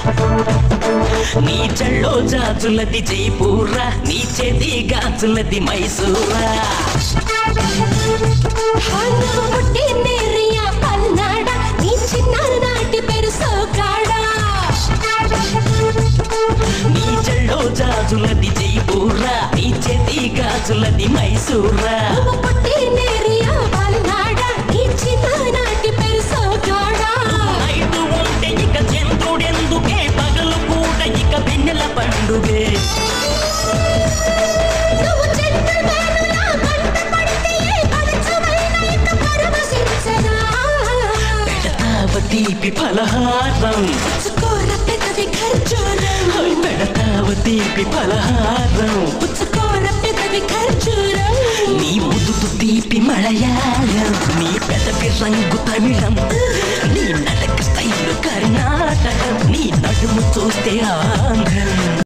నీ చెల్లో జాజులది జైపూర నీ చేతి గాజులది మైసూరా నువ్వు పుట్టిందేరియా పల్నాడ నీ చిన్ననాటి పేరు సోకాడ నీ చెల్లో జాజులది జైపూర నీ చేతి గాజులది మైసూరా నువ్వు పుట్టిందేరియా పల్నాడ నీ చిన్ననాటి పేరు సోకాడ నైటు ఉంటే ఇక చంద్రుడెందుకే పగలు పూట ఇక వెన్నెల పండుగే నువ్వు జెంటల్మెన్లా కంట పడితే పరచమైన ఇక పరవశించదా పెడతావ తీపి ఫలహారం పుచ్చుకోర పెదవి ఖర్జూరం ఓయ్ పెడతావ తీపి ఫలహారం పుచ్చుకోర పెదవి ఖర్జూరం నీ ముదుపు తీపి మలయాళం నీ పెదవి రంగు తమిళం నీ నడక స్టైల్ కర్ణాటకం నీ నడుము చూస్తే ఆంధ్రం